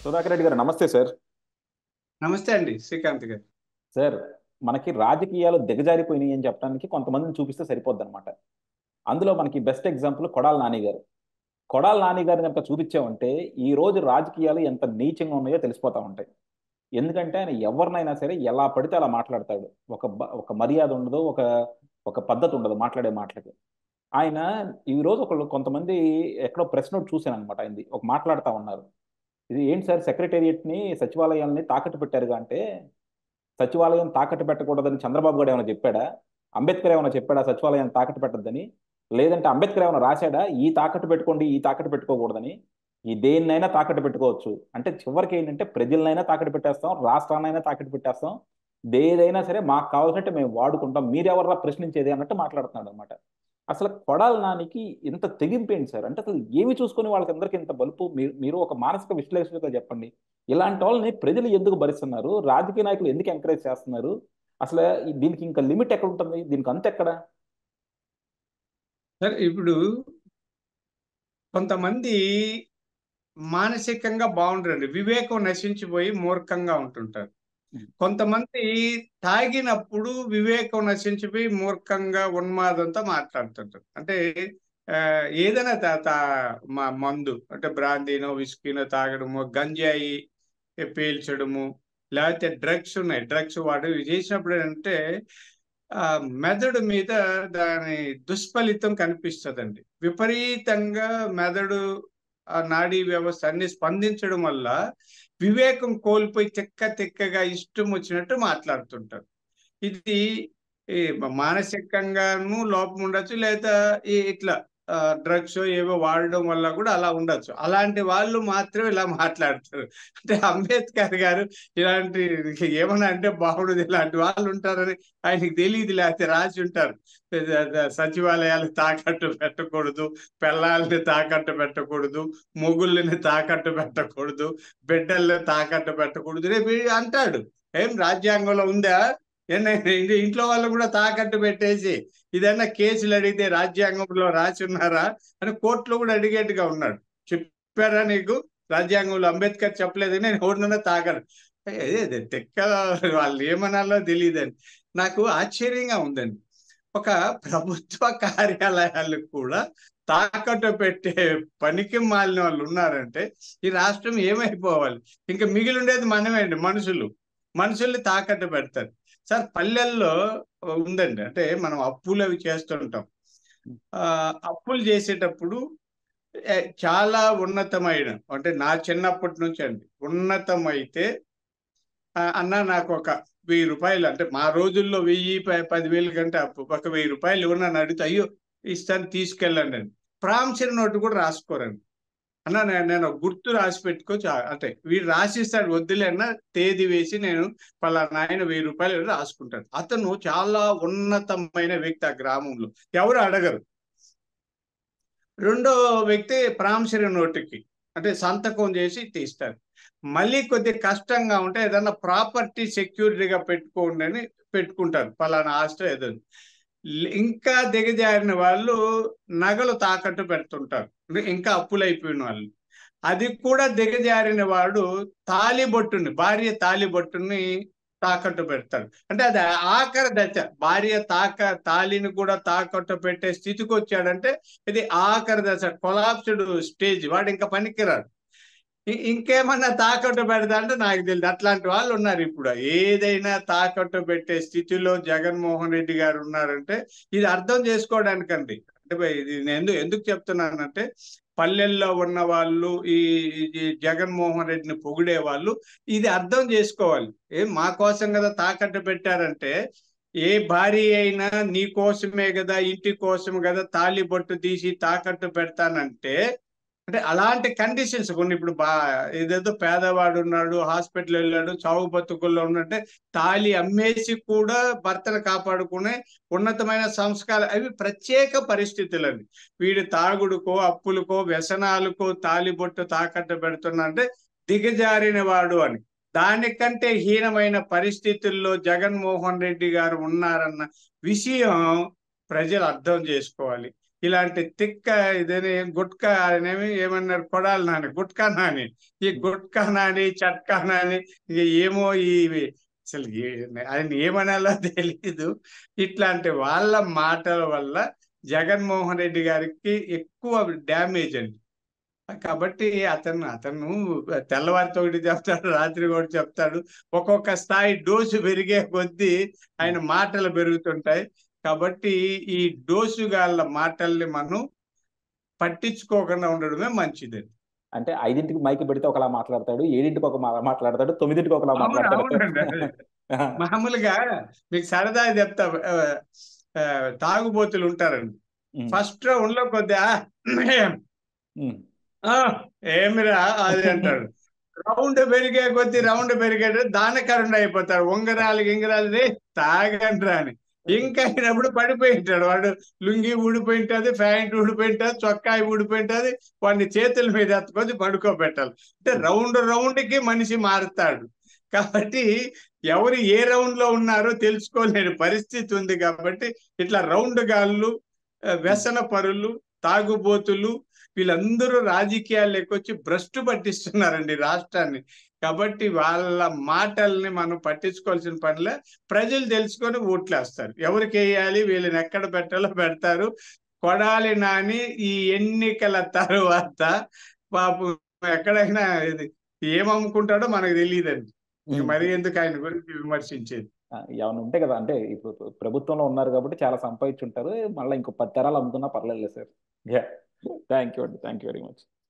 సుధాకర్ రెడ్డి గారు నమస్తే సార్ నమస్తే అండి శ్రీకాంత్ గారు సార్ మనకి రాజకీయాలు దిగజారిపోయినాయి అని చెప్పడానికి కొంతమందిని చూపిస్తే సరిపోద్ది అనమాట అందులో మనకి బెస్ట్ ఎగ్జాంపుల్ కొడాల నాని గారు కొడాల నాని గారిని కనుక చూపించామంటే ఈ రోజు రాజకీయాలు ఎంత నీచంగా ఉన్నాయో తెలిసిపోతా ఉంటాయి ఎందుకంటే ఆయన ఎవరినైనా సరే ఎలా పడితే అలా మాట్లాడతాడు ఒక బ- ఒక మర్యాద ఉండదు ఒక ఒక పద్ధతి ఉండదు మాట్లాడే మాటలకి ఆయన ఈ రోజు ఒకళ్ళు కొంతమంది ఎక్కడో ప్రెస్ నోట్ చూశాను అనమాట ఆయనది ఒక మాట్లాడుతూ ఉన్నారు ఇది ఏంటి సార్ సెక్రటేరియట్ని సచివాలయాల్ని తాకట్టు పెట్టారుగా అంటే సచివాలయం తాకట్టు పెట్టకూడదని చంద్రబాబు గారు ఏమైనా చెప్పాడా అంబేద్కర్ ఏమైనా చెప్పాడా సచివాలయం తాకట్టు పెట్టద్దని లేదంటే అంబేద్కర్ ఏమైనా రాశాడా ఈ తాకట్టు పెట్టుకోండి ఈ తాకట్టు పెట్టుకోకూడదని ఈ దేన్నైనా తాకట్టు పెట్టుకోవచ్చు అంటే చివరికి ఏంటంటే ప్రజలనైనా తాకట్టు పెట్టేస్తాం రాష్ట్రాన్నైనా తాకట్టు పెట్టేస్తాం దేదైనా సరే మాకు కావాల్సినట్టు మేము వాడుకుంటాం మీరెవర్రా ప్రశ్నించేది అన్నట్టు మాట్లాడుతున్నాడు అనమాట అసలు కొడాల నానికి ఇంత తెగింపేంటి సార్ అంటే అసలు ఏమి చూసుకొని వాళ్ళకందరికీ ఇంత బలుపు మీరు మీరు ఒక మానసిక విశ్లేషణగా చెప్పండి ఇలాంటి వాళ్ళని ప్రజలు ఎందుకు భరిస్తున్నారు రాజకీయ నాయకులు ఎందుకు ఎంకరేజ్ చేస్తున్నారు అసలు ఈ- దీనికి ఇంకా లిమిట్ ఎక్కడ ఉంటుంది దీనికి అంత ఎక్కడ సరే ఇప్పుడు కొంతమంది మానసికంగా బాగుంటారండి వివేకం నశించిపోయి మూర్ఖంగా ఉంటుంటారు కొంతమంది తాగినప్పుడు వివేకం నశించిపోయి మూర్ఖంగా ఉన్మాదంతో మాట్లాడుతుంటారు అంటే ఆ, ఏదైనా తా తా- మా మందు అంటే బ్రాందీనో విస్కీనో తాగడము గంజాయి పీల్చడము లేకపోతే డ్రగ్స్ ఉన్నాయి డ్రగ్స్ వాడు ఇవి చేసినప్పుడు ఏంటంటే ఆ మెదడు మీద దాని దుష్ఫలితం కనిపిస్తుందండి విపరీతంగా మెదడు ఆ నాడీ వ్యవస్థ అన్ని స్పందించడం వల్ల వివేకం కోల్పోయి తిక్క తిక్కగా ఇష్టం వచ్చినట్టు మాట్లాడుతుంటారు ఇది ఈ మానసికంగాను లోపం ఉండొచ్చు లేదా ఈ ఇట్లా డ్రగ్స్ ఏవో వాడడం వల్ల కూడా అలా ఉండొచ్చు అలాంటి వాళ్ళు మాత్రమే ఇలా మాట్లాడతారు అంటే అంబేద్కర్ గారు ఇలాంటి ఏమన్నా అంటే బాగుండదు ఇలాంటి వాళ్ళు ఉంటారని ఆయనకి తెలియదు లేకపోతే రాసి ఉంటారు సచివాలయాలు తాకట్టు పెట్టకూడదు పిల్లల్ని తాకట్టు పెట్టకూడదు మొగుళ్ళని తాకట్టు పెట్టకూడదు బిడ్డల్ని తాకట్టు పెట్టకూడదు రేపు ఈ అంటాడు ఏం రాజ్యాంగంలో ఉందా ఏనైనా ఇది ఇంట్లో వాళ్ళు కూడా తాకట్టు పెట్టేసి ఇదన్నా కేసులు అడిగితే రాజ్యాంగంలో రాసి ఉన్నారా అని కోర్టులో కూడా అడిగేట్టుగా ఉన్నాడు చెప్పారా నీకు రాజ్యాంగంలో అంబేద్కర్ చెప్పలేదు నేను ఎవరినన్నా తాకడు అదే తెక్క వాళ్ళు ఏమనాలో తెలియదండి నాకు ఆశ్చర్యంగా ఉందండి ఒక ప్రభుత్వ కార్యాలయాలు కూడా తాకట్టు పెట్టే పనికి మాలిన వాళ్ళు ఉన్నారంటే ఈ రాష్ట్రం ఏమైపోవాలి ఇంకా మిగిలి ఉండేది మనమే అండి మనుషులు మనుషుల్ని తాకట్టు పెడతారు సార్ పల్లెల్లో ఉందండి అంటే మనం అప్పులు అవి చేస్తుంటాం ఆ అప్పులు చేసేటప్పుడు ఏ, చాలా ఉన్నతమైన అంటే నా చిన్నప్పటి నుంచి అండి ఉన్నతమైతే ఆ, అన్న నాకు ఒక వెయ్యి రూపాయలు అంటే మా రోజుల్లో వెయ్యి ప- పదివేలు కంటే అప్పు ఒక వెయ్యి రూపాయలు ఇవ్వనని అడిగితే అయ్యో ఇస్తాను తీసుకెళ్ళండి అని ప్రామిసరీ నోటు కూడా రాసుకోరండి అన్న నేను నేను ఒక గుర్తు రాసి పెట్టుకో చా- అంటే వీడు రాసిస్తాడు వద్దులే అన్న తేదీ వేసి నేను పలానా ఆయన వెయ్యి రూపాయలు రాసుకుంటాడు అతను చాలా ఉన్నతమైన వ్యక్తి ఆ గ్రామంలో ఎవరు అడగరు రెండో వ్యక్తి ప్రామిసరీ నోటుకి అంటే సంతకం చేసి తీస్తారు మళ్ళీ కొద్ది కష్టంగా ఉంటే ఏదన్నా ప్రాపర్టీ సెక్యూరిటీగా పెట్టుకోండి అని పెట్టుకుంటారు పలానా ఆస్తి ఏదో ఇంకా దిగజారిన వాళ్ళు నగలు తాకట్టు పెడుతుంటారు అంటే ఇంకా అప్పులు అయిపోయిన వాళ్ళు అది కూడా దిగజారిన వాడు తాలిబొట్టుని భార్య తాలిబొట్టుని తాకట్టు పెడతాడు అంటే అది ఆఖరి దశ భార్య తాక తాలిని కూడా తాకట్టు పెట్టే స్థితికి వచ్చాడంటే ఇది ఆఖరి దశ కొలాప్స్డ్ స్టేజ్ వాడు ఇంకా పనికిరాడు ఇ- ఇంకేమన్నా తాకట్టు పెడతా అంటే నాకు తెలియదు అట్లాంటి వాళ్ళు ఉన్నారు ఇప్పుడు ఏదైనా తాకట్టు పెట్టే స్థితిలో జగన్మోహన్ రెడ్డి గారు ఉన్నారంటే ఇది అర్థం చేసుకోవడానికండి అంటే బై- ఇది నేను ఎందుకు ఎందుకు చెప్తున్నానంటే పల్లెల్లో ఉన్న వాళ్ళు ఈ ఈ జగన్మోహన్ రెడ్డిని పొగిడే వాళ్ళు ఇది అర్థం చేసుకోవాలి ఏం మా కోసం కదా తాకట్టు పెట్టారంటే ఏ భార్య అయినా నీ కోసమే కదా ఇంటి కోసం కదా తాళి బొట్టు తీసి తాకట్టు పెడతానంటే అంటే అలాంటి కండిషన్స్ కొన్ని ఇప్పుడు బా ఏదేదో పేదవాడు ఉన్నాడు హాస్పిటల్ వెళ్ళాడు చావు బతుకుల్లో ఉన్నట్టే తాళి అమ్మేసి కూడా భర్తను కాపాడుకునే ఉన్నతమైన సంస్కారాలు అవి ప్రత్యేక పరిస్థితులు అండి వీడి తాగుడుకో అప్పులకో వ్యసనాలకో తాలిబొట్టు తాకట్టు పెడుతున్నా అంటే దిగజారిన వాడు అని దానికంటే హీనమైన పరిస్థితుల్లో జగన్మోహన్ రెడ్డి గారు ఉన్నారన్న విషయం ప్రజలు అర్థం చేసుకోవాలి ఇలాంటి తిక్క ఇదేని గుట్కా అనేవి ఏమన్నారు కొడాలి నాని గుట్కా నాని ఈ గుట్కా నాని చట్కా నాని ఇక ఏమో ఇవి అసలు ఏ- ఆయన ఏమనాలో తెలియదు ఇట్లాంటి వాళ్ళ మాటల వల్ల జగన్మోహన్ రెడ్డి గారికి ఎక్కువ డ్యామేజ్ అండి కాబట్టి అతను అతను తెల్లవారితో ఒకటి చెప్తాడు రాత్రి ఒకటి చెప్తాడు ఒక్కొక్క స్థాయి డోసు పెరిగే కొద్దీ ఆయన మాటలు పెరుగుతుంటాయి కాబట్టి ఈ డోసుగాళ్ళ మాటల్ని మనం పట్టించుకోకుండా ఉండడమే మంచిదండి అంటే ఐదింటికి మైక్ పెడితే ఒకలా మాట్లాడతాడు ఏడింటికి ఒక మా- మాట్లాడతాడు తొమ్మిదింటికి ఒకలా అవును, అవునండి. మాట్లాడతాడు మామూలుగా మీకు సరదా చెప్తా ఆ, ఆ, తాగుబోతులు ఉంటారండి ఉమ్, ఫస్ట్ రౌండ్ లో కొద్దిగా ఉమ్, ఆ ఏమిరా అది అంటాడు రౌండ్ పెరిగే కొద్ది రౌండ్ పెరిగేట దానకరుణ అయిపోతాడు ఉంగరాలు గింగరాలు రే తాగండ్రా అని ఇంకా అయినప్పుడు పడిపోయి ఉంటాడు వాడు లుంగి ఊడిపోయి ఉంటుంది ప్యాంట్ ఊడిపోయి ఉంటుంది చొక్కాయి ఊడిపోయి ఉంటుంది వాడిని చేతుల మీద ఎత్తుకొని పడుకోబెట్టాలి అంటే రౌండ్ రౌండ్ కి మనిషి మారుతాడు కాబట్టి ఎవరు ఏ రౌండ్ లో ఉన్నారో తెలుసుకోలేని పరిస్థితి ఉంది కాబట్టి ఇట్లా రౌండ్ గాళ్ళు ఆ, వ్యసన పరులు తాగుబోతులు వీళ్ళందరూ రాజకీయాల్లోకి వచ్చి భ్రష్టు పట్టిస్తున్నారండి రాష్ట్రాన్ని కాబట్టి వాళ్ళ మాటల్ని మనం పట్టించుకోవాల్సిన పనిలే ప్రజలు తెలుసుకొని ఓట్లేస్తారు ఎవరికి వేయాలి వీళ్ళని ఎక్కడ పెట్టాలో పెడతారు కొడాలి నాని ఈ ఎన్నికల తర్వాత పాపం ఎక్కడైనా ఇది ఏమమ్ముకుంటాడో మనకు తెలియదండి ఇక ఉమ్. మరి ఎందుకు ఆయన గురించి విమర్శించేది ఆ, ఏమైనా ఉంటే కదా అంటే ఇప్పుడు ప్రభుత్వంలో ఉన్నారు కాబట్టి చాలా సంపాదించుంటారు మళ్ళీ ఇంకో పది తరాలు అమ్ముకున్నా పర్లేదు సార్ థ్యాంక్ యూ అండి థ్యాంక్ యూ వెరీ మచ్